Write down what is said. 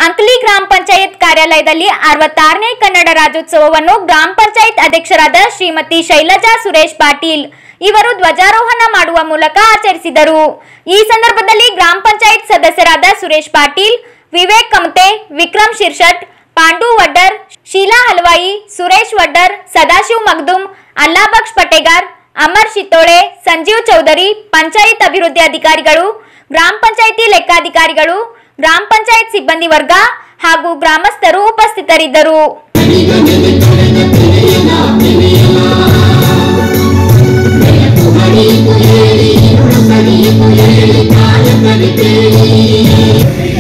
ಅಂಕಲಿ ಗ್ರಾಮ ಪಂಚಾಯತ್ ಕಾರ್ಯಾಲಯದಲ್ಲಿ ಅರವತ್ತಾರನೇ ಕನ್ನಡ ರಾಜ್ಯೋತ್ಸವವನ್ನು ಗ್ರಾಮ ಪಂಚಾಯತ್ ಅಧ್ಯಕ್ಷರಾದ ಶ್ರೀಮತಿ ಶೈಲಜಾ ಸುರೇಶ್ ಪಾಟೀಲ್ ಇವರು ಧ್ವಜಾರೋಹಣ ಮಾಡುವ ಮೂಲಕ ಆಚರಿಸಿದರು ಈ ಸಂದರ್ಭದಲ್ಲಿ ಗ್ರಾಮ ಪಂಚಾಯತ್ ಸದಸ್ಯರಾದ ಸುರೇಶ್ ಪಾಟೀಲ್ ವಿವೇಕ್ ಕಮತೆ ವಿಕ್ರಮ್ ಶಿರ್ಷಟ್ ಪಾಂಡು ವಡ್ಡರ್ ಶೀಲಾ ಹಲ್ವಾಯಿ ಸುರೇಶ್ ವಡ್ಡರ್ ಸದಾಶಿವ್ ಮಗ್ದುಮ್ ಅಲ್ಲಾಬಕ್ಷ್ ಪಟೇಗಾರ್ ಅಮರ್ ಶಿತ್ತೋಳೆ ಸಂಜೀವ್ ಚೌಧರಿ ಪಂಚಾಯತ್ ಅಭಿವೃದ್ಧಿ ಅಧಿಕಾರಿಗಳು ಗ್ರಾಮ ಪಂಚಾಯಿತಿ ಲೆಕ್ಕಾಧಿಕಾರಿಗಳು ಗ್ರಾಮ ಪಂಚಾಯತ್ ಸಿಬ್ಬಂದಿ ವರ್ಗ ಹಾಗೂ ಗ್ರಾಮಸ್ಥರು ಉಪಸ್ಥಿತರಿದ್ದರು ಹರಿತು ಹೇಳಿ ಋಣ ಸರಿತು ಹೇಳಿ ಕಾಯ ಕಲಿತೇನೆ